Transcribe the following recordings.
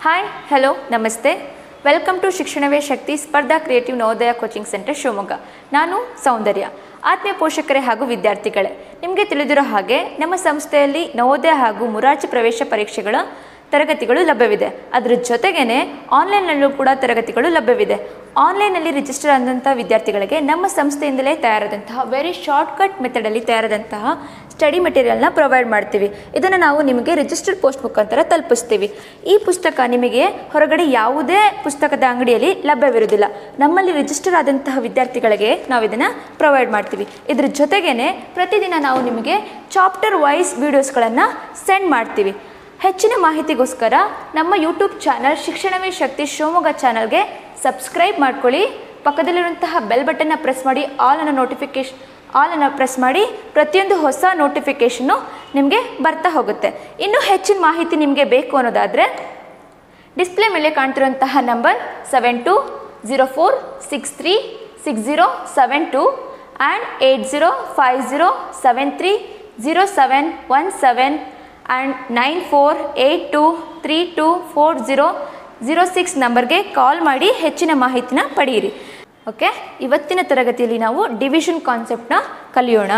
hi hello ನಮಸ್ತೆ welcome to ಶಿಕ್ಷಣವೇ ಶಕ್ತಿ ಸ್ಪರ್ಧಾ creative Navodaya coaching centre Shivamogga ನಾನು ಸೌಂದರ್ಯ ಆತ್ಮೀಯ ಪೋಷಕರೇ ಹಾಗೂ ವಿದ್ಯಾರ್ಥಿಗಳೇ ನಿಮಗೆ ತಿಳಿದಿರೋ ಹಾಗೆ ನಮ್ಮ ಸಂಸ್ಥೆಯಲ್ಲಿ ನವೋದಯ ಹಾಗೂ ಮುರಾರ್ಜಿ ಪ್ರವೇಶ ಪರೀಕ್ಷೆಗಳ ತರಗತಿಗಳು ಲಭ್ಯವಿದೆ ಅದರ ಜೊತೆಗೇನೆ ಆನ್ಲೈನ್ನಲ್ಲೂ ಕೂಡ ತರಗತಿಗಳು ಲಭ್ಯವಿದೆ ಆನ್ಲೈನಲ್ಲಿ ರಿಜಿಸ್ಟರ್ ಆದಂಥ ವಿದ್ಯಾರ್ಥಿಗಳಿಗೆ ನಮ್ಮ ಸಂಸ್ಥೆಯಿಂದಲೇ ತಯಾರಾದಂತಹ ವೆರಿ ಶಾರ್ಟ್ಕಟ್ ಮೆಥಡಲ್ಲಿ ತಯಾರಾದಂತಹ ಸ್ಟಡಿ ಮೆಟೀರಿಯಲ್ನ ಪ್ರೊವೈಡ್ ಮಾಡ್ತೀವಿ ಇದನ್ನು ನಾವು ನಿಮಗೆ ರಿಜಿಸ್ಟರ್ಡ್ ಪೋಸ್ಟ್ ಮುಖಾಂತರ ತಲುಪಿಸ್ತೀವಿ ಈ ಪುಸ್ತಕ ನಿಮಗೆ ಹೊರಗಡೆ ಯಾವುದೇ ಪುಸ್ತಕದ ಅಂಗಡಿಯಲ್ಲಿ ಲಭ್ಯವಿರುವುದಿಲ್ಲ ನಮ್ಮಲ್ಲಿ ರಿಜಿಸ್ಟರ್ ಆದಂತಹ ವಿದ್ಯಾರ್ಥಿಗಳಿಗೆ ನಾವು ಇದನ್ನು ಪ್ರೊವೈಡ್ ಮಾಡ್ತೀವಿ ಇದ್ರ ಜೊತೆಗೇನೆ ಪ್ರತಿದಿನ ನಾವು ನಿಮಗೆ ಚಾಪ್ಟರ್ ವೈಸ್ ವೀಡಿಯೋಸ್ಗಳನ್ನು ಸೆಂಡ್ ಮಾಡ್ತೀವಿ ಹೆಚ್ಚಿನ ಮಾಹಿತಿಗೋಸ್ಕರ ನಮ್ಮ ಯೂಟ್ಯೂಬ್ ಚಾನಲ್ ಶಿಕ್ಷಣವೇ ಶಕ್ತಿ ಶಿವಮೊಗ್ಗ ಚಾನಲ್ಗೆ ಸಬ್ಸ್ಕ್ರೈಬ್ ಮಾಡ್ಕೊಳ್ಳಿ ಪಕ್ಕದಲ್ಲಿರುವಂತಹ ಬೆಲ್ ಬಟನ್ನ ಪ್ರೆಸ್ ಮಾಡಿ ಆಲ್ ಅನ್ನೋ ನೋಟಿಫಿಕೇಶನ್ ಆಲ್ ಅನ್ನು ಪ್ರೆಸ್ ಮಾಡಿ ಪ್ರತಿಯೊಂದು ಹೊಸ ನೋಟಿಫಿಕೇಷನ್ನು ನಿಮಗೆ ಬರ್ತಾ ಹೋಗುತ್ತೆ ಇನ್ನೂ ಹೆಚ್ಚಿನ ಮಾಹಿತಿ ನಿಮಗೆ ಬೇಕು ಅನ್ನೋದಾದರೆ ಡಿಸ್ಪ್ಲೇ ಮೇಲೆ ಕಾಣ್ತಿರುವಂತಹ number seven two zero four six three six zero seven two and eight zero five zero seven three zero seven one seven and nine four eight two three two four zero zero six ನಂಬರ್ಗೆ call ಮಾಡಿ ಹೆಚ್ಚಿನ ಮಾಹಿತಿನ ಪಡೆಯಿರಿ okay ಇವತ್ತಿನ ತರಗತಿಯಲ್ಲಿ ನಾವು division ಕಾನ್ಸೆಪ್ಟ್ನ ಕಲಿಯೋಣ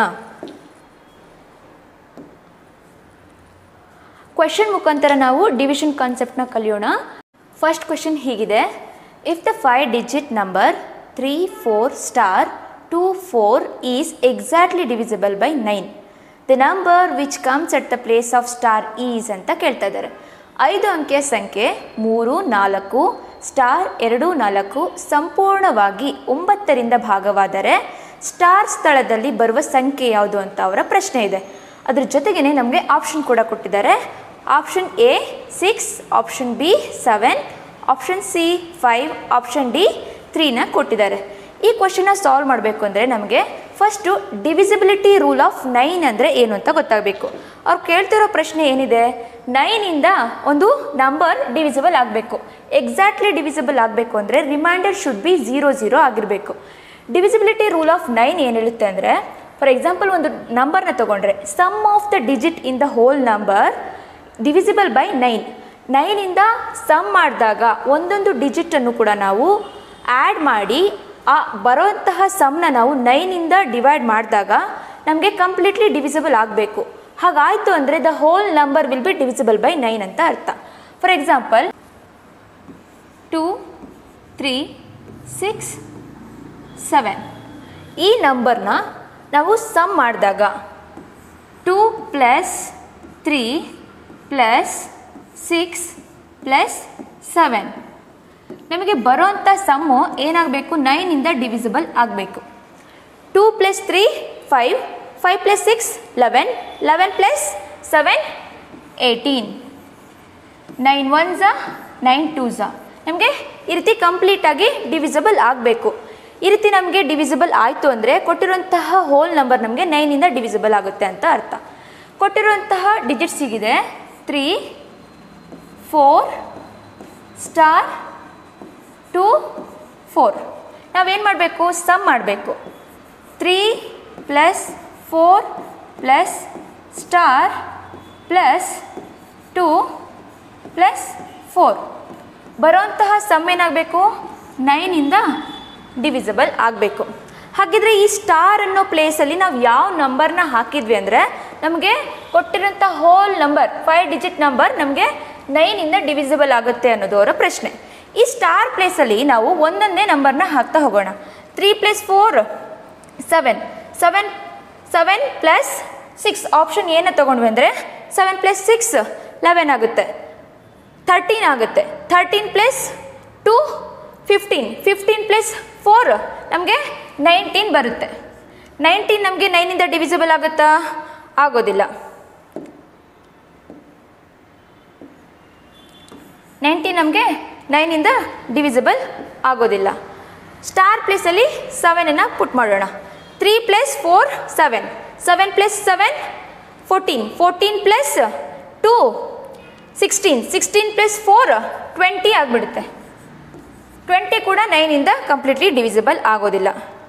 ಕ್ವೆಶನ್ ಮುಖಾಂತರ ನಾವು ಡಿವಿಷನ್ ಕಾನ್ಸೆಪ್ಟ್ನ ಕಲಿಯೋಣ ಫಸ್ಟ್ ಕ್ವೆಶನ್ ಹೀಗಿದೆ if the five digit number three four star two four is exactly divisible by nine the number which comes at the place of star is ಅಂತ ಕೇಳ್ತಾ ಇದ್ದಾರೆ ಐದು ಅಂಕೆಯ ಸಂಖ್ಯೆ ಮೂರು ನಾಲ್ಕು ಸ್ಟಾರ್ ಎರಡು ನಾಲ್ಕು ಸಂಪೂರ್ಣವಾಗಿ ಒಂಬತ್ತರಿಂದ ಭಾಗವಾದರೆ ಸ್ಟಾರ್ ಸ್ಥಳದಲ್ಲಿ ಬರುವ ಸಂಖ್ಯೆ ಯಾವುದು ಅಂತ ಅವರ ಪ್ರಶ್ನೆ ಇದೆ ಅದ್ರ ಜೊತೆಗೇ ನಮಗೆ ಆಪ್ಷನ್ ಕೂಡ ಕೊಟ್ಟಿದ್ದಾರೆ option A six option B seven option C five option D ತ್ರೀನ ಕೊಟ್ಟಿದ್ದಾರೆ ಈ ಕ್ವಶನ್ನ ಸಾಲ್ವ್ ಮಾಡಬೇಕು ಅಂದರೆ ನಮಗೆ first divisibility rule of nine ಅಂದರೆ ಏನು ಅಂತ ಗೊತ್ತಾಗಬೇಕು ಅವ್ರು ಕೇಳ್ತಿರೋ ಪ್ರಶ್ನೆ ಏನಿದೆ ನೈನಿಂದ ಒಂದು ನಂಬರ್ ಡಿವಿಸಿಬಲ್ ಆಗಬೇಕು ಎಕ್ಸಾಕ್ಟ್ಲಿ ಡಿವಿಸಿಬಲ್ ಆಗಬೇಕು ಅಂದರೆ reminder should be zero zero ಆಗಿರಬೇಕು ಡಿವಿಸಿಬಿಲಿಟಿ ರೂಲ್ ಆಫ್ ನೈನ್ ಏನು ಹೇಳುತ್ತೆ ಅಂದರೆ ಫಾರ್ ಎಕ್ಸಾಂಪಲ್ ಒಂದು ನಂಬರ್ನ ತೊಗೊಂಡ್ರೆ sum of the digit in the whole number divisible by nine ನೈನಿಂದ ಸಮ್ ಮಾಡಿದಾಗ ಒಂದೊಂದು ಡಿಜಿಟನ್ನು ಕೂಡ ನಾವು ಆ್ಯಡ್ ಮಾಡಿ ಆ ಬರೋಂತಹ ಸಮ್ನ ನಾವು ನೈನಿಂದ ಡಿವೈಡ್ ಮಾಡಿದಾಗ ನಮಗೆ ಕಂಪ್ಲೀಟ್ಲಿ ಡಿವಿಸಿಬಲ್ ಆಗಬೇಕು ಹಾಗಾಯಿತು ಅಂದರೆ the whole number will be divisible by nine ಅಂತ ಅರ್ಥ for example two three six seven ಈ ನಂಬರ್ನ ನಾವು ಸಮ್ ಮಾಡಿದಾಗ two plus three plus six plus seven ನಮಗೆ ಬರೋಂಥ ಸಮ್ಮು ಏನಾಗಬೇಕು ನೈನಿಂದ ಡಿವಿಸಿಬಲ್ ಆಗಬೇಕು two plus three five five plus six eleven eleven plus seven eighteen nine one ಝಾ ನೈನ್ ಟೂ ಝಾ ನಮಗೆ ಈ ರೀತಿ ಕಂಪ್ಲೀಟಾಗಿ ಡಿವಿಸಿಬಲ್ ಆಗಬೇಕು ಈ ರೀತಿ ನಮಗೆ ಡಿವಿಸಿಬಲ್ ಆಯಿತು ಅಂದರೆ ಕೊಟ್ಟಿರುವಂತಹ ಹೋಲ್ ನಂಬರ್ ನಮಗೆ ನೈನಿಂದ ಡಿವಿಸಿಬಲ್ ಆಗುತ್ತೆ ಅಂತ ಅರ್ಥ ಕೊಟ್ಟಿರುವಂತಹ ಡಿಜಿಟ್ಸ್ ಹೀಗಿದೆ three four star two four ನಾವೇನು ಮಾಡಬೇಕು ಸಮ್ ಮಾಡಬೇಕು three plus four plus star plus two plus four ಬರೋಂತಹ ಸಮ್ ಏನಾಗಬೇಕು ನೈನಿಂದ ಡಿವಿಸಿಬಲ್ ಆಗಬೇಕು ಹಾಗಿದ್ರೆ ಈ ಸ್ಟಾರ್ ಅನ್ನೋ ಪ್ಲೇಸಲ್ಲಿ ನಾವು ಯಾವ ನಂಬರ್ನ ಹಾಕಿದ್ವಿ ಅಂದರೆ ನಮಗೆ ಕೊಟ್ಟಿರೋಂಥ whole number five digit number ನಮಗೆ ನೈನಿಂದ ಡಿವಿಸಿಬಲ್ ಆಗುತ್ತೆ ಅನ್ನೋದು ಅವರ ಪ್ರಶ್ನೆ ಈ ಸ್ಟಾರ್ ಪ್ಲೇಸಲ್ಲಿ ನಾವು ಒಂದೊಂದೇ ನಂಬರ್ನ ಹಾಕ್ತಾ ಹೋಗೋಣ three plus four seven seven seven plus six option ಏನು ತೊಗೊಂಡ್ವಿ ಅಂದರೆ ಸೆವೆನ್ ಪ್ಲಸ್ ಸಿಕ್ಸ್ ಲೆವೆನ್ ಆಗುತ್ತೆ ಥರ್ಟೀನ್ ಆಗುತ್ತೆ thirteen plus two fifteen fifteen plus four ನಮಗೆ ನೈನ್ಟೀನ್ ಬರುತ್ತೆ ನೈನ್ಟೀನ್ ನಮಗೆ ನೈನಿಂದ ಡಿವಿಸಿಬಲ್ ಆಗುತ್ತಾ ಆಗೋದಿಲ್ಲ ನೈನ್ಟೀನ್ ನಮಗೆ ನೈನಿಂದ ಡಿವಿಸಿಬಲ್ ಆಗೋದಿಲ್ಲ ಸ್ಟಾರ್ ಪ್ಲೇಸಲ್ಲಿ ಸೆವೆನನ್ನು ಪುಟ್ ಮಾಡೋಣ three plus four seven seven plus seven fourteen fourteen plus two sixteen sixteen plus four twenty ಆಗಿಬಿಡುತ್ತೆ ಟ್ವೆಂಟಿ ಕೂಡ ನೈನಿಂದ ಕಂಪ್ಲೀಟ್ಲಿ ಡಿವಿಸಿಬಲ್ ಆಗೋದಿಲ್ಲ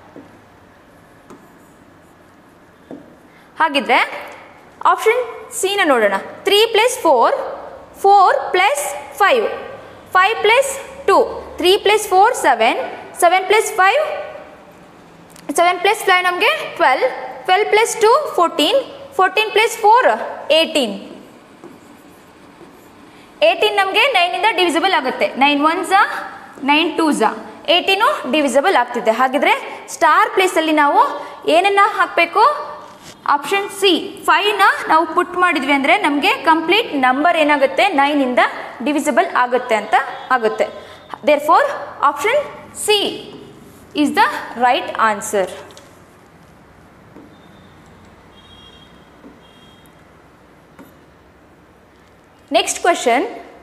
ಹಾಗಿದ್ರೆ ಆಪ್ಷನ್ ಸಿನ ನೋಡೋಣ three plus four four plus five five plus two three plus four seven seven plus five seven plus five ನಮಗೆ twelve twelve plus two fourteen fourteen plus four eighteen eighteen ನಮಗೆ ನೈನಿಂದ divisible ಆಗುತ್ತೆ nine one ಝಾ nine two Jha eighteen divisible ಆಗ್ತಿದೆ ಹಾಗಿದ್ರೆ star ಪ್ಲೇಸಲ್ಲಿ ನಾವು ಏನನ್ನ ಹಾಕಬೇಕು ಆಪ್ಷನ್ ಸಿ ಫೈವ್ನ ನಾವು ಪುಟ್ ಮಾಡಿದ್ವಿ ಅಂದರೆ ನಮಗೆ ಕಂಪ್ಲೀಟ್ ನಂಬರ್ ಏನಾಗುತ್ತೆ ನೈನಿಂದ ಡಿವಿಸಿಬಲ್ ಆಗುತ್ತೆ ಅಂತ ಆಗುತ್ತೆ therefore option C is the right answer next question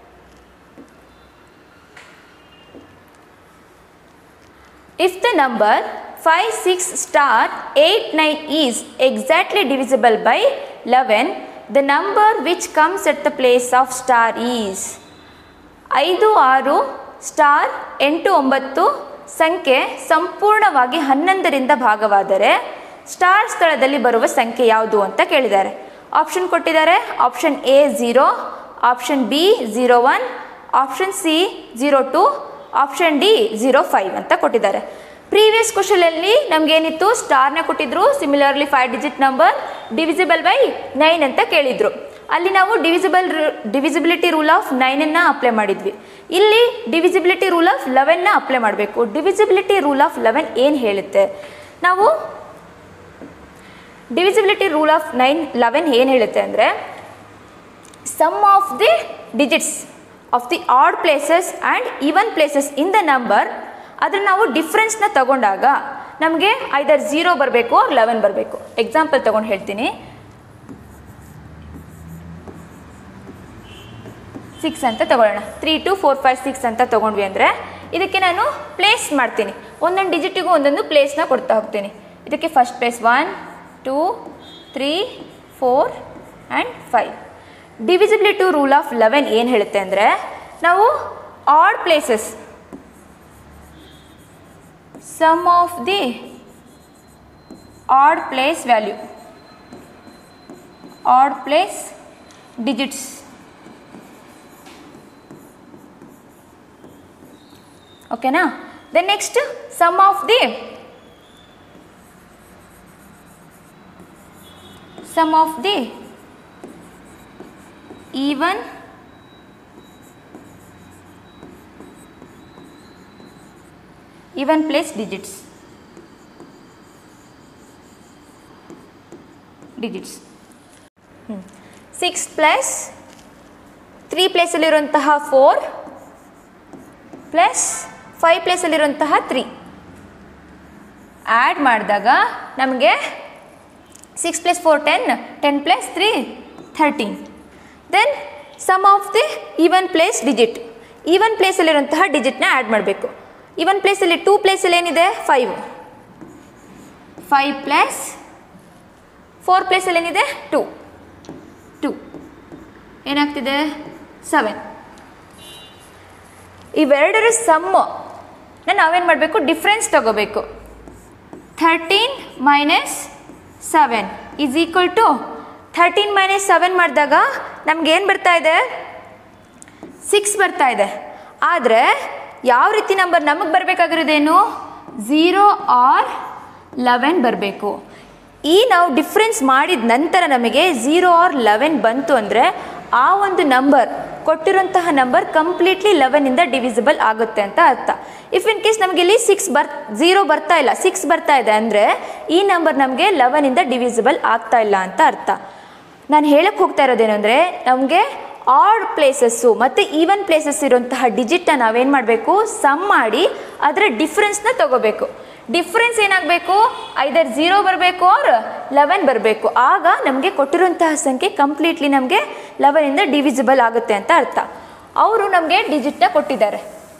If the number 5, 6 star 8, 9 is exactly divisible by 11, the number which comes at the place of star is ಐದು ಆರು star ಎಂಟು ಒಂಬತ್ತು ಸಂಖ್ಯೆ ಸಂಪೂರ್ಣವಾಗಿ ಹನ್ನೊಂದರಿಂದ ಭಾಗವಾದರೆ ಸ್ಟಾರ್ ಸ್ಥಳದಲ್ಲಿ ಬರುವ ಸಂಖ್ಯೆ ಯಾವುದು ಅಂತ ಕೇಳಿದ್ದಾರೆ ಆಪ್ಷನ್ ಕೊಟ್ಟಿದ್ದಾರೆ option A zero option B zero one option C zero two option D zero five ಅಂತ ಕೊಟ್ಟಿದ್ದಾರೆ ಪ್ರೀವಿಯಸ್ ಕ್ವಶನಲ್ಲಿ ನಮಗೇನಿತ್ತು ಸ್ಟಾರ್ನ ಕೊಟ್ಟಿದ್ರು similarly five digit number divisible by nine ಅಂತ ಕೇಳಿದ್ರು ಅಲ್ಲಿ ನಾವು ಡಿವಿಸಿಬಲ್ ಡಿವಿಸಿಬಿಲಿಟಿ ರೂಲ್ ಆಫ್ ನೈನನ್ನು ಅಪ್ಲೈ ಮಾಡಿದ್ವಿ ಇಲ್ಲಿ ಡಿವಿಸಿಬಿಲಿಟಿ ರೂಲ್ ಆಫ್ ಲೆವೆನ್ನ ಅಪ್ಲೈ ಮಾಡಬೇಕು ಡಿವಿಸಿಬಿಲಿಟಿ ರೂಲ್ ಆಫ್ ಲೆವೆನ್ ಏನು ಹೇಳುತ್ತೆ ನಾವು divisibility rule of nine eleven ಏನು ಹೇಳುತ್ತೆ ಅಂದರೆ sum of the digits of the odd places and even places in the number ಅದ್ರ ನಾವು ಡಿಫ್ರೆನ್ಸ್ನ ತಗೊಂಡಾಗ ನಮಗೆ ಐದರ್ ಝೀರೋ ಬರಬೇಕು ಲೆವೆನ್ ಬರಬೇಕು ಎಕ್ಸಾಂಪಲ್ ತಗೊಂಡು ಹೇಳ್ತೀನಿ ಸಿಕ್ಸ್ ಅಂತ ತಗೊಳ್ಳೋಣ three two four five six ಅಂತ ತೊಗೊಂಡ್ವಿ ಅಂದರೆ ಇದಕ್ಕೆ ನಾನು ಪ್ಲೇಸ್ ಮಾಡ್ತೀನಿ ಒಂದೊಂದು ಡಿಜಿಟಿಗೂ ಒಂದೊಂದು ಪ್ಲೇಸ್ನ ಕೊಡ್ತಾ ಹೋಗ್ತೀನಿ ಇದಕ್ಕೆ first place one two three four and five divisibility rule of eleven ಏನು ಹೇಳುತ್ತೆ ಅಂದರೆ ನಾವು odd places sum of the odd place value odd place digits ಓಕೆನಾ then next sum of the sum of the even even place digits digits six plus three ಪ್ಲೇಸಲ್ಲಿರುವಂತಹ four plus five ಪ್ಲೇಸಲ್ಲಿರುವಂತಹ three add ಮಾಡಿದಾಗ ನಮಗೆ six plus four ten ten plus three thirteen then sum of the even place digit even ಪ್ಲೇಸಲ್ಲಿರುವಂತಹ ಡಿಜಿಟ್ನ add ಮಾಡಬೇಕು even ಪ್ಲೇಸಲ್ಲಿ two ಪ್ಲೇಸಲ್ಲಿ ಏನಿದೆ ಫೈವ್ ಫೈವ್ ಪ್ಲಸ್ ಫೋರ್ ಪ್ಲೇಸಲ್ಲಿ ಏನಿದೆ ಟೂ ಟೂ ಏನಾಗ್ತಿದೆ ಸೆವೆನ್ ಇವೆರಡರ ಸಮ್ಮು ನಾವೇನು ಮಾಡಬೇಕು ಡಿಫ್ರೆನ್ಸ್ ತಗೋಬೇಕು thirteen minus seven is equal to thirteen minus seven ಮಾಡಿದಾಗ ನಮಗೇನು ಬರ್ತಾ ಇದೆ ಸಿಕ್ಸ್ ಬರ್ತಾ ಇದೆ ಆದರೆ ಯಾವ ರೀತಿ ನಂಬರ್ ನಮಗೆ ಬರಬೇಕಾಗಿರೋದೇನು ಝೀರೋ ಆರ್ ಲೆವೆನ್ ಬರಬೇಕು ಈ ನಾವು ಡಿಫ್ರೆನ್ಸ್ ಮಾಡಿದ ನಂತರ ನಮಗೆ ಝೀರೋ ಆರ್ ಲೆವೆನ್ ಬಂತು ಅಂದರೆ ಆ ಒಂದು ನಂಬರ್ ಕೊಟ್ಟಿರೋಂತಹ ನಂಬರ್ ಕಂಪ್ಲೀಟ್ಲಿ ಲೆವೆನಿಂದ ಡಿವಿಸಿಬಲ್ ಆಗುತ್ತೆ ಅಂತ ಅರ್ಥ ಇಫ್ ಇನ್ ಕೇಸ್ ನಮಗೆ ಇಲ್ಲಿ ಸಿಕ್ಸ್ ಬರ್ ಝೀರೋ ಬರ್ತಾ ಇಲ್ಲ ಸಿಕ್ಸ್ ಬರ್ತಾ ಇದೆ ಅಂದರೆ ಈ ನಂಬರ್ ನಮಗೆ ಲೆವೆನಿಂದ ಡಿವಿಸಿಬಲ್ ಆಗ್ತಾ ಇಲ್ಲ ಅಂತ ಅರ್ಥ ನಾನು ಹೇಳಕ್ಕೆ ಹೋಗ್ತಾ ಇರೋದೇನು ಅಂದರೆ ನಮಗೆ ಆಡ್ ಪ್ಲೇಸಸ್ಸು ಮತ್ತು ಈವನ್ ಪ್ಲೇಸಸ್ ಇರುವಂತಹ ಡಿಜಿಟ್ನ ನಾವೇನು ಮಾಡಬೇಕು ಸಮ್ ಮಾಡಿ ಅದರ ಡಿಫ್ರೆನ್ಸ್ನ ತಗೋಬೇಕು ಡಿಫ್ರೆನ್ಸ್ ಏನಾಗಬೇಕು ಐದರ್ ಝೀರೋ ಬರಬೇಕು ಆರ್ ಲೆವೆನ್ ಬರಬೇಕು ಆಗ ನಮಗೆ ಕೊಟ್ಟಿರುವಂತಹ ಸಂಖ್ಯೆ ಕಂಪ್ಲೀಟ್ಲಿ ನಮಗೆ ಲೆವೆನಿಂದ ಡಿವಿಸಿಬಲ್ ಆಗುತ್ತೆ ಅಂತ ಅರ್ಥ ಅವರು ನಮಗೆ ಡಿಜಿಟ್ನ ಕೊಟ್ಟಿದ್ದಾರೆ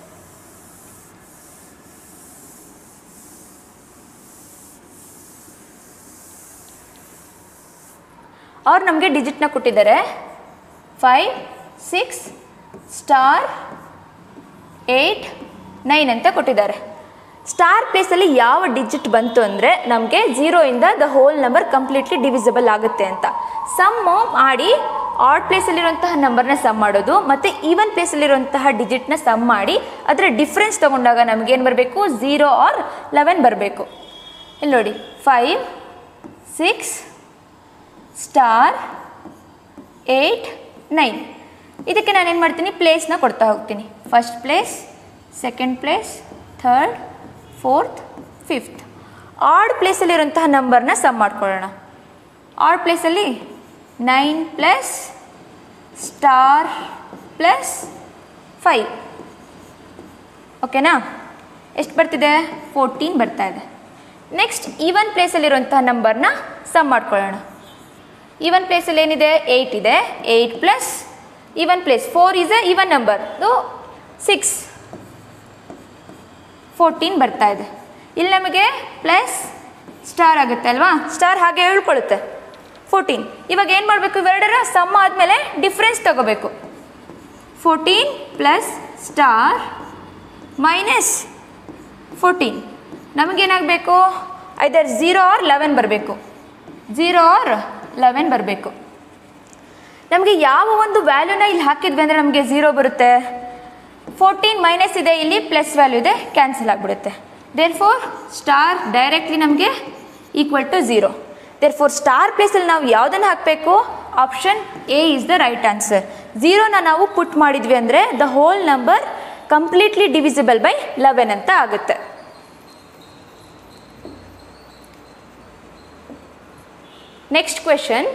ಅವ್ರು ನಮಗೆ ಡಿಜಿಟ್ನ ಕೊಟ್ಟಿದ್ದಾರೆ five six star eight nine ಅಂತ ಕೊಟ್ಟಿದ್ದಾರೆ ಸ್ಟಾರ್ ಪ್ಲೇಸಲ್ಲಿ ಯಾವ ಡಿಜಿಟ್ ಬಂತು ಅಂದರೆ ನಮಗೆ ಝೀರೋಯಿಂದ the whole number completely divisible ಆಗುತ್ತೆ ಅಂತ ಸಮ್ಮು ಮಾಡಿ ಆಡ್ ಪ್ಲೇಸಲ್ಲಿರುವಂತಹ ನಂಬರ್ನ ಸಮ್ ಮಾಡೋದು ಮತ್ತು ಈವನ್ ಪ್ಲೇಸಲ್ಲಿರುವಂತಹ ಡಿಜಿಟ್ನ ಸಮ್ ಮಾಡಿ ಅದರ ಡಿಫ್ರೆನ್ಸ್ ತೊಗೊಂಡಾಗ ನಮಗೇನು ಬರಬೇಕು ಝೀರೋ ಆರ್ ಲೆವೆನ್ ಬರಬೇಕು ಇಲ್ಲಿ ನೋಡಿ five six star eight nine ಇದಕ್ಕೆ ನಾನು ಏನು ಮಾಡ್ತೀನಿ ಪ್ಲೇಸ್ನ ಕೊಡ್ತಾ ಹೋಗ್ತೀನಿ first place second place third fourth fifth odd ಪ್ಲೇಸಲ್ಲಿರುವಂತಹ ನಂಬರ್ನ ಸಮ್ ಮಾಡ್ಕೊಳ್ಳೋಣ ಆಡ್ ಪ್ಲೇಸಲ್ಲಿ nine plus star plus five ಓಕೆನಾ ಎಷ್ಟು ಬರ್ತಿದೆ ಫೋರ್ಟೀನ್ ಬರ್ತಾ ಇದೆ ನೆಕ್ಸ್ಟ್ ಈವನ್ ಪ್ಲೇಸಲ್ಲಿರುವಂತಹ ನಂಬರ್ನ ಸಮ್ ಮಾಡ್ಕೊಳ್ಳೋಣ ಈವನ್ ಪ್ಲೇಸಲ್ಲಿ ಏನಿದೆ ಏಯ್ಟ್ ಇದೆ eight plus even place four is a even number six fourteen ಬರ್ತಾ ಇದೆ ಇಲ್ಲಿ ನಮಗೆ ಪ್ಲಸ್ ಸ್ಟಾರ್ ಆಗುತ್ತೆ ಅಲ್ವಾ ಸ್ಟಾರ್ ಹಾಗೆ ಹೇಳ್ಕೊಳ್ಳುತ್ತೆ ಫೋರ್ಟೀನ್ ಇವಾಗ ಏನು ಮಾಡಬೇಕು ಇವೆರಡರ ಸಮ್ ಆದಮೇಲೆ ಡಿಫ್ರೆನ್ಸ್ ತಗೋಬೇಕು fourteen plus star minus fourteen ನಮಗೇನಾಗಬೇಕು ಐದರ್ ಝೀರೋ ಆರ್ ಲೆವೆನ್ ಬರಬೇಕು ಝೀರೋ ಆರ್ ಲೆವೆನ್ ಬರಬೇಕು ನಮಗೆ ಯಾವ ಒಂದು ವ್ಯಾಲ್ಯೂನ ಇಲ್ಲಿ ಹಾಕಿದ್ವಿ ಅಂದರೆ ನಮಗೆ ಝೀರೋ ಬರುತ್ತೆ ಫೋರ್ಟೀನ್ ಮೈನಸ್ ಇದೆ ಇಲ್ಲಿ ಪ್ಲಸ್ ವ್ಯಾಲ್ಯೂ ಇದೆ ಕ್ಯಾನ್ಸಲ್ ಆಗಿಬಿಡುತ್ತೆ ದೇರ್ ಫೋರ್ ಸ್ಟಾರ್ ಡೈರೆಕ್ಟ್ಲಿ ನಮಗೆ equal to zero therefore star ಪ್ಲೇಸಲ್ಲಿ ನಾವು ಯಾವುದನ್ನು ಹಾಕಬೇಕು option A is the right answer ಝೀರೋನ ನಾವು ಪುಟ್ ಮಾಡಿದ್ವಿ ಅಂದರೆ the whole number completely divisible by eleven ಅಂತ ಆಗುತ್ತೆ next question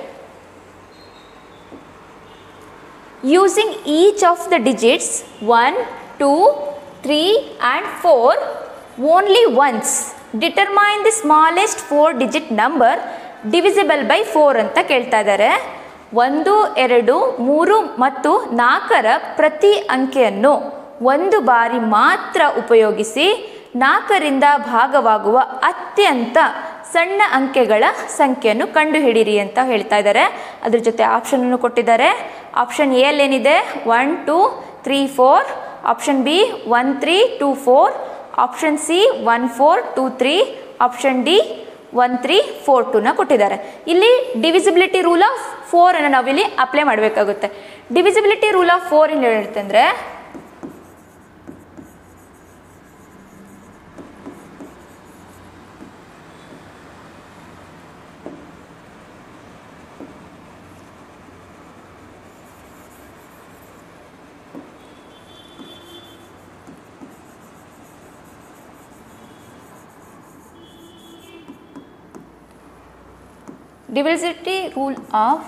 using each of the digits 1, 2, 3 and 4 only once determine the smallest 4 digit number divisible by 4 ಅಂತ ಕೇಳ್ತಾ ಇದ್ದಾರೆ ಒಂದು ಎರಡು ಮೂರು ಮತ್ತು ನಾಲ್ಕರ ಪ್ರತಿ ಅಂಕೆಯನ್ನು ಒಂದು ಬಾರಿ ಮಾತ್ರ ಉಪಯೋಗಿಸಿ ನಾಲ್ಕರಿಂದ ಭಾಗವಾಗುವ ಅತ್ಯಂತ ಸಣ್ಣ ಅಂಕೆಗಳ ಸಂಖ್ಯೆಯನ್ನು ಕಂಡುಹಿಡಿಯಿರಿ ಅಂತ ಹೇಳ್ತಾ ಇದ್ದಾರೆ ಅದ್ರ ಜೊತೆ ಆಪ್ಷನನ್ನು ಕೊಟ್ಟಿದ್ದಾರೆ ಆಪ್ಷನ್ ಎ ಏನಿದೆ one two three four option B one three two four option C one four two three option D one three four ಟೂನ ಕೊಟ್ಟಿದ್ದಾರೆ ಇಲ್ಲಿ ಡಿವಿಸಿಬಿಲಿಟಿ ರೂಲ್ ಆಫ್ ಫೋರನ್ನು ನಾವಿಲ್ಲಿ ಅಪ್ಲೈ ಮಾಡಬೇಕಾಗುತ್ತೆ ಡಿವಿಸಿಬಿಲಿಟಿ ರೂಲ್ ಆಫ್ ಫೋರ್ ಏನು ಹೇಳುತ್ತೆ ಅಂದರೆ ಡಿವಿಸಿಟಿ rule of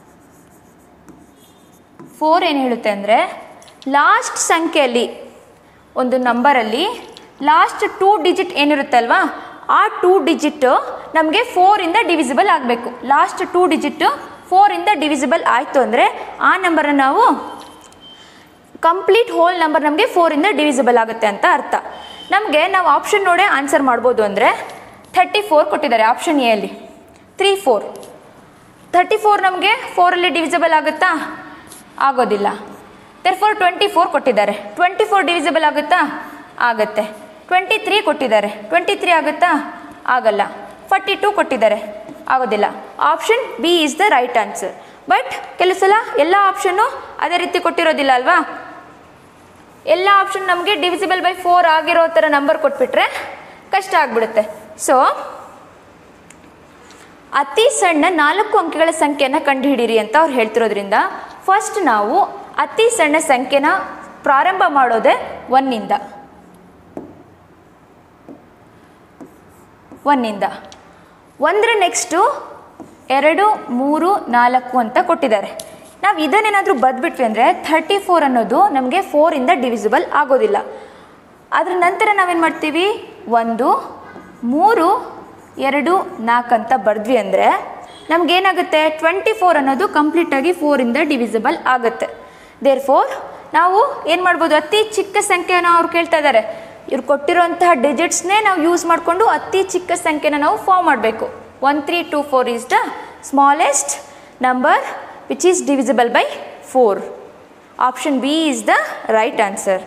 four ಏನು ಹೇಳುತ್ತೆ ಅಂದರೆ ಲಾಸ್ಟ್ ಸಂಖ್ಯೆಯಲ್ಲಿ ಒಂದು ನಂಬರಲ್ಲಿ ಲಾಸ್ಟ್ ಟೂ ಡಿಜಿಟ್ ಏನಿರುತ್ತೆ ಅಲ್ವಾ ಆ ಟೂ ಡಿಜಿಟ್ ನಮಗೆ ಫೋರಿಂದ ಡಿವಿಸಿಬಲ್ ಆಗಬೇಕು ಲಾಸ್ಟ್ ಟೂ ಡಿಜಿಟ್ ಫೋರಿಂದ ಡಿವಿಸಿಬಲ್ ಆಯಿತು ಅಂದರೆ ಆ ನಂಬರನ್ನು ನಾವು ಕಂಪ್ಲೀಟ್ ಹೋಲ್ ನಂಬರ್ ನಮಗೆ ಫೋರಿಂದ ಡಿವಿಸಿಬಲ್ ಆಗುತ್ತೆ ಅಂತ ಅರ್ಥ ನಮಗೆ ನಾವು ಆಪ್ಷನ್ ನೋಡೇ ಆನ್ಸರ್ ಮಾಡ್ಬೋದು ಅಂದರೆ ಥರ್ಟಿ ಫೋರ್ ಕೊಟ್ಟಿದ್ದಾರೆ ಆಪ್ಷನ್ ಎ ಅಲ್ಲಿ ತ್ರೀ ಫೋರ್ ಥರ್ಟಿ ಫೋರ್ ನಮಗೆ ಫೋರಲ್ಲಿ ಡಿವಿಸಿಬಲ್ ಆಗುತ್ತಾ ಆಗೋದಿಲ್ಲ ತೆರ್ ಫೋರ್ ಟ್ವೆಂಟಿ ಫೋರ್ ಕೊಟ್ಟಿದ್ದಾರೆ ಟ್ವೆಂಟಿ ಫೋರ್ ಡಿವಿಸಿಬಲ್ ಆಗುತ್ತಾ ಆಗುತ್ತೆ ಟ್ವೆಂಟಿ ತ್ರೀ ಕೊಟ್ಟಿದ್ದಾರೆ ಟ್ವೆಂಟಿ ತ್ರೀ ಆಗುತ್ತಾ ಆಗಲ್ಲ ಫಾರ್ಟಿ ಟೂ ಕೊಟ್ಟಿದ್ದಾರೆ ಆಗೋದಿಲ್ಲ option B is the right answer but ಕೆಲವು ಸಲ ಎಲ್ಲ ಆಪ್ಷನ್ನು ಅದೇ ರೀತಿ ಕೊಟ್ಟಿರೋದಿಲ್ಲ ಅಲ್ವಾ ಎಲ್ಲ ಆಪ್ಷನ್ ನಮಗೆ ಡಿವಿಸಿಬಲ್ ಬೈ ಫೋರ್ ಆಗಿರೋ ಥರ ನಂಬರ್ ಕೊಟ್ಬಿಟ್ರೆ ಕಷ್ಟ ಆಗಿಬಿಡುತ್ತೆ ಸೊ ಅತಿ ಸಣ್ಣ ನಾಲ್ಕು ಅಂಕೆಗಳ ಸಂಖ್ಯೆಯನ್ನು ಕಂಡುಹಿಡಿಯಿರಿ ಅಂತ ಅವ್ರು ಹೇಳ್ತಿರೋದ್ರಿಂದ ಫಸ್ಟ್ ನಾವು ಅತಿ ಸಣ್ಣ ಸಂಖ್ಯೆನ ಪ್ರಾರಂಭ ಮಾಡೋದೇ ಒನ್ನಿಂದ ಒನ್ನಿಂದ ಒಂದರ ನೆಕ್ಸ್ಟು ಎರಡು ಮೂರು ನಾಲ್ಕು ಅಂತ ಕೊಟ್ಟಿದ್ದಾರೆ ನಾವು ಇದನ್ನೇನಾದರೂ ಬದ್ಬಿಟ್ವಿ ಅಂದರೆ ಥರ್ಟಿ ಫೋರ್ ಅನ್ನೋದು ನಮಗೆ ಫೋರಿಂದ ಡಿವಿಸಿಬಲ್ ಆಗೋದಿಲ್ಲ ಅದರ ನಂತರ ನಾವೇನು ಮಾಡ್ತೀವಿ ಒಂದು ಮೂರು ಎರಡು ನಾಲ್ಕು ಅಂತ ಬರೆದ್ವಿ ಅಂದರೆ ನಮಗೇನಾಗುತ್ತೆ ಟ್ವೆಂಟಿ ಫೋರ್ ಅನ್ನೋದು ಕಂಪ್ಲೀಟಾಗಿ ಫೋರಿಂದ ಡಿವಿಸಿಬಲ್ ಆಗುತ್ತೆ ದೇರ್ ಫೋರ್ ನಾವು ಏನು ಮಾಡ್ಬೋದು ಅತಿ ಚಿಕ್ಕ ಸಂಖ್ಯೆನ ಅವ್ರು ಕೇಳ್ತಾ ಇದ್ದಾರೆ ಇವ್ರು ಕೊಟ್ಟಿರೋಂತಹ ಡಿಜಿಟ್ಸ್ನೇ ನಾವು ಯೂಸ್ ಮಾಡಿಕೊಂಡು ಅತಿ ಚಿಕ್ಕ ಸಂಖ್ಯೆನ ನಾವು ಫಾರ್ಮ್ ಮಾಡಬೇಕು one three two four is the smallest number which is divisible by four option B is the right answer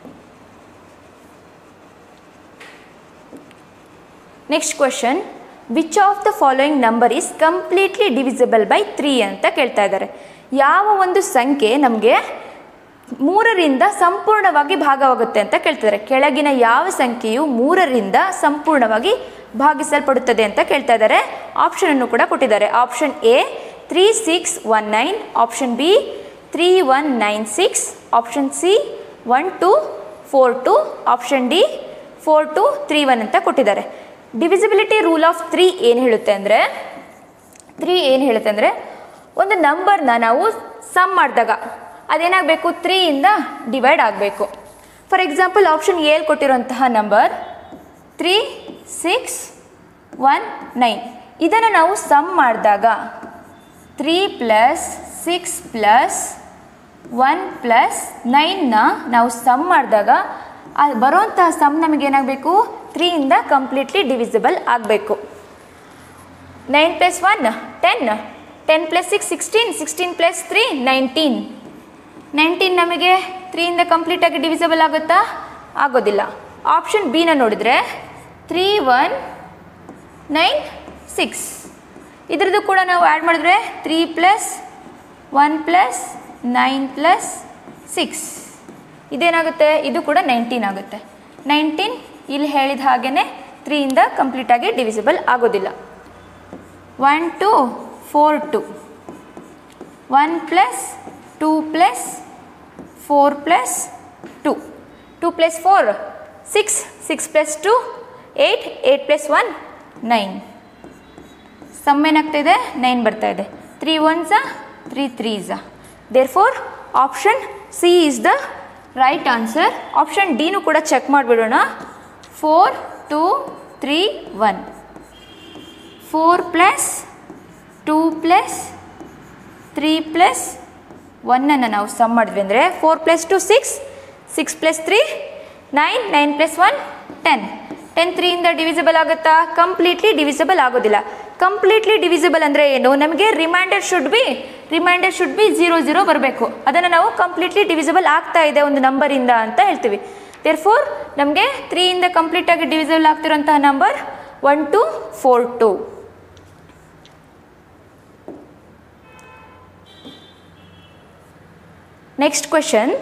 Next question which of the following number is completely divisible by three ಅಂತ ಕೇಳ್ತಾ ಇದ್ದಾರೆ ಯಾವ ಒಂದು ಸಂಖ್ಯೆ ನಮಗೆ ಮೂರರಿಂದ ಸಂಪೂರ್ಣವಾಗಿ ಭಾಗವಾಗುತ್ತೆ ಅಂತ ಕೇಳ್ತಿದ್ದಾರೆ ಕೆಳಗಿನ ಯಾವ ಸಂಖ್ಯೆಯು ಮೂರರಿಂದ ಸಂಪೂರ್ಣವಾಗಿ ಭಾಗಿಸಲ್ಪಡುತ್ತದೆ ಅಂತ ಕೇಳ್ತಾ ಇದ್ದಾರೆ ಆಪ್ಷನನ್ನು ಕೂಡ ಕೊಟ್ಟಿದ್ದಾರೆ option A three six one nine option B three one nine six option C one two four two option D four two three one ಅಂತ ಕೊಟ್ಟಿದ್ದಾರೆ ಡಿವಿಸಿಬಿಲಿಟಿ ರೂಲ್ ಆಫ್ ತ್ರೀ ಏನು ಹೇಳುತ್ತೆ ಅಂದರೆ ತ್ರೀ ಏನು ಹೇಳುತ್ತೆ ಅಂದರೆ ಒಂದು ನಂಬರ್ನ ನಾವು ಸಮ್ ಮಾಡಿದಾಗ ಅದೇನಾಗಬೇಕು ತ್ರೀಯಿಂದ ಡಿವೈಡ್ ಆಗಬೇಕು ಫಾರ್ ಎಕ್ಸಾಂಪಲ್ ಆಪ್ಷನ್ ಎಲ್ಲಿ ಕೊಟ್ಟಿರುವಂತಹ number three six one nine ಇದನ್ನು ನಾವು ಸಮ್ ಮಾಡಿದಾಗ three plus six plus one plus ನೈನ್ನ ನಾವು ಸಮ್ ಮಾಡಿದಾಗ ಬರೋಂತಹ ಸಮ್ ನಮಗೇನಾಗಬೇಕು ತ್ರೀಯಿಂದ ಕಂಪ್ಲೀಟ್ಲಿ ಡಿವಿಸಿಬಲ್ ಆಗಬೇಕು nine plus one ten ten plus six sixteen sixteen plus three nineteen nineteen ನಮಗೆ ತ್ರೀಯಿಂದ ಕಂಪ್ಲೀಟಾಗಿ ಡಿವಿಸಿಬಲ್ ಆಗುತ್ತಾ ಆಗೋದಿಲ್ಲ ಆಪ್ಷನ್ ಬಿನ ನೋಡಿದರೆ ತ್ರೀ ಒನ್ ನೈನ್ ಸಿಕ್ಸ್ ಇದ್ರದ್ದು ಕೂಡ ನಾವು ಆ್ಯಡ್ ಮಾಡಿದ್ರೆ three plus one plus nine plus six ಇದೇನಾಗುತ್ತೆ ಇದು ಕೂಡ ನೈನ್ಟೀನ್ ಆಗುತ್ತೆ ನೈನ್ಟೀನ್ ಇಲ್ಲಿ ಹೇಳಿದ ಹಾಗೇ ತ್ರೀಯಿಂದ ಕಂಪ್ಲೀಟಾಗಿ ಡಿವಿಸಿಬಲ್ ಆಗೋದಿಲ್ಲ one two four two one plus two plus four plus two two plus four six six plus two eight eight plus one nine sum ಏನಾಗ್ತಾಯಿದೆ ನೈನ್ ಬರ್ತಾ ಇದೆ three ones three threes therefore option C is the right answer option ಡಿನೂ ಕೂಡ check ಮಾಡಿಬಿಡೋಣ four two three one four plus two plus three plus ಒನ್ನನ್ನು ನಾವು sum ಮಾಡಿದ್ವಿ ಅಂದರೆ four plus two six six plus three nine nine plus one ten ten ತ್ರೀಯಿಂದ divisible ಆಗುತ್ತಾ completely divisible ಆಗೋದಿಲ್ಲ ಕಂಪ್ಲೀಟ್ಲಿ ಡಿವಿಸಿಬಲ್ ಅಂದರೆ ಏನು ನಮಗೆ reminder should be reminder should be zero zero ಬರಬೇಕು ಅದನ್ನು ನಾವು ಕಂಪ್ಲೀಟ್ಲಿ ಡಿವಿಸಿಬಲ್ ಆಗ್ತಾ ಇದೆ ಒಂದು ನಂಬರಿಂದ ಅಂತ ಹೇಳ್ತೀವಿ ದೇರ್ ಫೋರ್ ನಮಗೆ ತ್ರೀಯಿಂದ ಕಂಪ್ಲೀಟಾಗಿ ಡಿವಿಸಿಬಲ್ ಆಗ್ತಿರೋಂತಹ number one two four two next question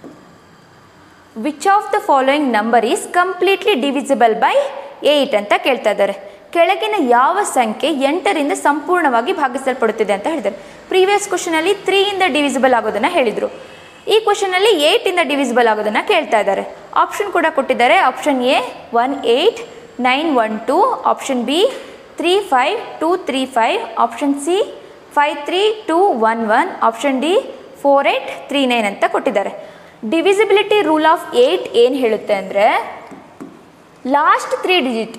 which of the following number is completely divisible by eight ಅಂತ ಕೇಳ್ತಾ ಇದ್ದಾರೆ ಕೆಳಗಿನ ಯಾವ ಸಂಖ್ಯೆ ಎಂಟರಿಂದ ಸಂಪೂರ್ಣವಾಗಿ ಭಾಗಿಸಲ್ಪಡುತ್ತಿದೆ ಅಂತ ಹೇಳಿದ್ದಾರೆ ಪ್ರೀವಿಯಸ್ ಕ್ವಶನಲ್ಲಿ ತ್ರೀಯಿಂದ ಡಿವಿಸಿಬಲ್ ಆಗೋದನ್ನು ಹೇಳಿದರು ಈ ಕ್ವಶನಲ್ಲಿ ಏಯ್ಟಿಂದ ಡಿವಿಸಿಬಲ್ ಆಗೋದನ್ನು ಕೇಳ್ತಾ ಇದ್ದಾರೆ ಆಪ್ಷನ್ ಕೂಡ ಕೊಟ್ಟಿದ್ದಾರೆ option A one eight nine one two option B three five two three five option C five three two one one option D four eight three nine ಅಂತ ಕೊಟ್ಟಿದ್ದಾರೆ ಡಿವಿಸಿಬಿಲಿಟಿ ರೂಲ್ ಆಫ್ ಏಯ್ಟ್ ಏನು ಹೇಳುತ್ತೆ ಅಂದರೆ last three digit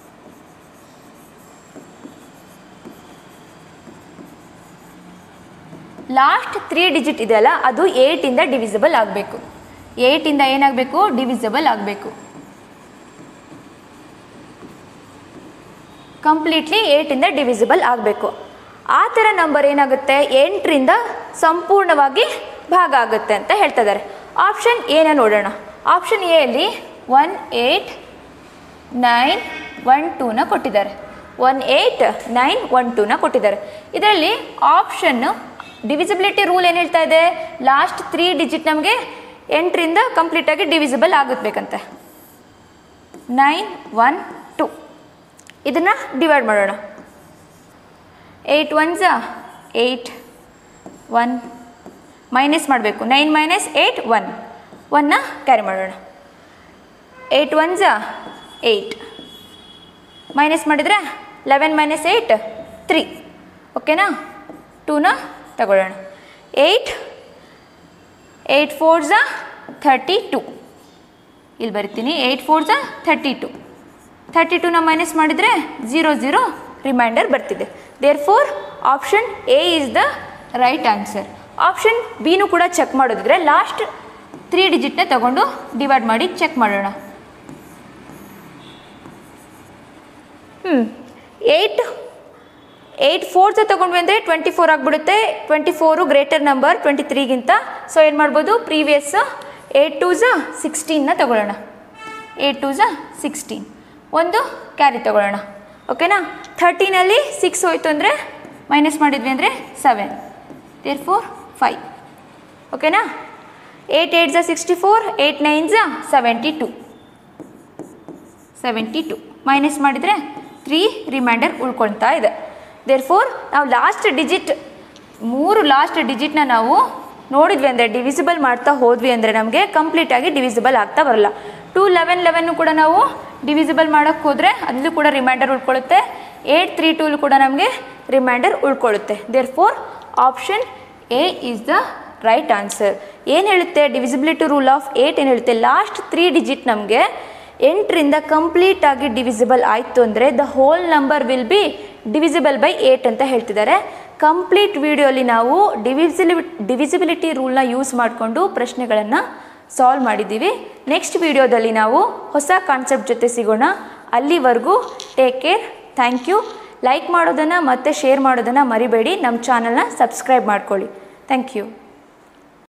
last three digit ಇದೆಯಲ್ಲ ಅದು ಏಯ್ಟಿಂದ divisible ಆಗಬೇಕು ಏಯ್ಟಿಂದ ಏನಾಗಬೇಕು divisible ಆಗಬೇಕು ಕಂಪ್ಲೀಟ್ಲಿ ಏಯ್ಟಿಂದ ಡಿವಿಸಿಬಲ್ ಆಗಬೇಕು ಆ ಥರ ನಂಬರ್ ಏನಾಗುತ್ತೆ ಎಂಟರಿಂದ ಸಂಪೂರ್ಣವಾಗಿ ಭಾಗ ಆಗುತ್ತೆ ಅಂತ ಹೇಳ್ತಾ ಇದ್ದಾರೆ ಆಪ್ಷನ್ ಏನ ನೋಡೋಣ ಆಪ್ಷನ್ ಎಲ್ಲಿ ಒನ್ ಏಯ್ಟ್ ನೈನ್ ಒನ್ ಟೂನ ಕೊಟ್ಟಿದ್ದಾರೆ ಒನ್ ಏಯ್ಟ್ ನೈನ್ ಒನ್ ಟೂನ ಕೊಟ್ಟಿದ್ದಾರೆ ಇದರಲ್ಲಿ ಆಪ್ಷನ್ನು ಡಿವಿಸಿಬಿಲಿಟಿ ರೂಲ್ ಏನು ಹೇಳ್ತಾ ಇದೆ ಲಾಸ್ಟ್ ತ್ರೀ ಡಿಜಿಟ್ ನಮಗೆ ಎಂಟರಿಂದ ಕಂಪ್ಲೀಟಾಗಿ ಡಿವಿಸಿಬಲ್ ಆಗಬೇಕಂತೆ ನೈನ್ ಒನ್ ಟು ಇದನ್ನು ಡಿವೈಡ್ ಮಾಡೋಣ eight ones eight one minus ಮಾಡಬೇಕು ನೈನ್ ಮೈನಸ್ ಏಯ್ಟ್ ಒನ್ ಒನ್ನ ಕ್ಯಾರಿ ಮಾಡೋಣ ಏಯ್ಟ್ ಒನ್ಸ ಏಯ್ಟ್ ಮೈನಸ್ ಮಾಡಿದರೆ ಲೆವೆನ್ ಮೈನಸ್ ಏಯ್ಟ್ ತ್ರೀ ಓಕೆನಾ ಟೂನ ತಗೊಳ್ಳೋಣ eight eight fours thirty two ಇಲ್ಲಿ ಬರಿತೀನಿ eight fours thirty two thirty ಟೂನ ಮೈನಸ್ ಮಾಡಿದರೆ ಝೀರೋ ಝೀರೋ ರಿಮೈಂಡರ್ ಬರ್ತಿದೆ therefore option A is the right answer option ಬಿನೂ ಕೂಡ ಚೆಕ್ ಮಾಡೋದಿದ್ರೆ ಲಾಸ್ಟ್ ತ್ರೀ ಡಿಜಿಟ್ನ ತಗೊಂಡು ಡಿವೈಡ್ ಮಾಡಿ ಚೆಕ್ ಮಾಡೋಣ ಹ್ಞೂ ಏಯ್ಟ್ ಏಯ್ಟ್ ಫೋರ್ಸ ತೊಗೊಂಡ್ವಿ ಅಂದರೆ ಟ್ವೆಂಟಿ ಫೋರ್ ಆಗಿಬಿಡುತ್ತೆ twenty four greater number twenty ತ್ರೀಗಿಂತ ಸೊ ಏನು ಮಾಡ್ಬೋದು ಪ್ರೀವಿಯಸ್ ಏಯ್ಟ್ ಟೂ ಝ ಸಿಕ್ಸ್ಟೀನ್ನ ತಗೊಳ್ಳೋಣ ಏಯ್ಟ್ ಟೂ ಝ ಸಿಕ್ಸ್ಟೀನ್ ಒಂದು ಕ್ಯಾರಿ ತಗೊಳ್ಳೋಣ ಓಕೆನಾ ಥರ್ಟೀನಲ್ಲಿ ಸಿಕ್ಸ್ ಹೋಯ್ತು ಅಂದರೆ ಮೈನಸ್ ಮಾಡಿದ್ವಿ ಅಂದರೆ ಸೆವೆನ್ ದೇರ್ ಫೋರ್ ಫೈವ್ ಓಕೆನಾ ಏಯ್ಟ್ ಏಯ್ಟ್ ಝಾ ಸಿಕ್ಸ್ಟಿ ಫೋರ್ ಏಯ್ಟ್ ನೈನ್ ಝಾ seventy two seventy two minus ಮಾಡಿದರೆ ತ್ರೀ ರಿಮೈಂಡರ್ ಉಳ್ಕೊಳ್ತಾ ಇದೆ ದೇರ್ ಫೋರ್ ನಾವು ಲಾಸ್ಟ್ ಡಿಜಿಟ್ ಮೂರು ಲಾಸ್ಟ್ ಡಿಜಿಟ್ನ ನಾವು ನೋಡಿದ್ವಿ ಅಂದರೆ ಡಿವಿಸಿಬಲ್ ಮಾಡ್ತಾ ಹೋದ್ವಿ ಅಂದರೆ ನಮಗೆ ಕಂಪ್ಲೀಟಾಗಿ ಡಿವಿಸಿಬಲ್ ಆಗ್ತಾ ಬರಲ್ಲ ಟು ಲೆವೆನ್ ಲೆವೆನ್ನು ಕೂಡ ನಾವು ಡಿವಿಸಿಬಲ್ ಮಾಡೋಕ್ಕೆ ಹೋದರೆ ಅಲ್ಲೂ ಕೂಡ ರಿಮೈಂಡರ್ ಉಳ್ಕೊಳ್ಳುತ್ತೆ ಏಯ್ಟ್ ತ್ರೀ ಟೂಲು ಕೂಡ ನಮಗೆ ರಿಮೈಂಡರ್ ಉಳ್ಕೊಳ್ಳುತ್ತೆ therefore option A is the right answer ಏನು ಹೇಳುತ್ತೆ ಡಿವಿಸಿಬಿಲಿಟಿ ರೂಲ್ ಆಫ್ ಏಯ್ಟ್ ಏನು ಹೇಳುತ್ತೆ ಲಾಸ್ಟ್ ತ್ರೀ ಡಿಜಿಟ್ ನಮಗೆ ಎಂಟರಿಂದ ಕಂಪ್ಲೀಟ್ ಆಗಿ ಡಿವಿಸಿಬಲ್ ಆಯಿತು ಅಂದರೆ the whole number will be divisible by eight ಅಂತ ಹೇಳ್ತಿದ್ದಾರೆ ಕಂಪ್ಲೀಟ್ ವಿಡಿಯೋಲಿ ನಾವು ಡಿವಿಸಿಲಿ ಡಿವಿಸಿಬಿಲಿಟಿ ರೂಲ್ನ ಯೂಸ್ ಮಾಡಿಕೊಂಡು ಪ್ರಶ್ನೆಗಳನ್ನು ಸಾಲ್ವ್ ಮಾಡಿದ್ದೀವಿ ನೆಕ್ಸ್ಟ್ ವಿಡಿಯೋದಲ್ಲಿ ನಾವು ಹೊಸ ಕಾನ್ಸೆಪ್ಟ್ ಜೊತೆ ಸಿಗೋಣ ಅಲ್ಲಿವರೆಗೂ take care thank you like ಮಾಡೋದನ್ನು ಮತ್ತು ಶೇರ್ ಮಾಡೋದನ್ನು ಮರಿಬೇಡಿ ನಮ್ಮ ಚಾನಲ್ನ ಸಬ್ಸ್ಕ್ರೈಬ್ ಮಾಡ್ಕೊಳ್ಳಿ ಥ್ಯಾಂಕ್ ಯು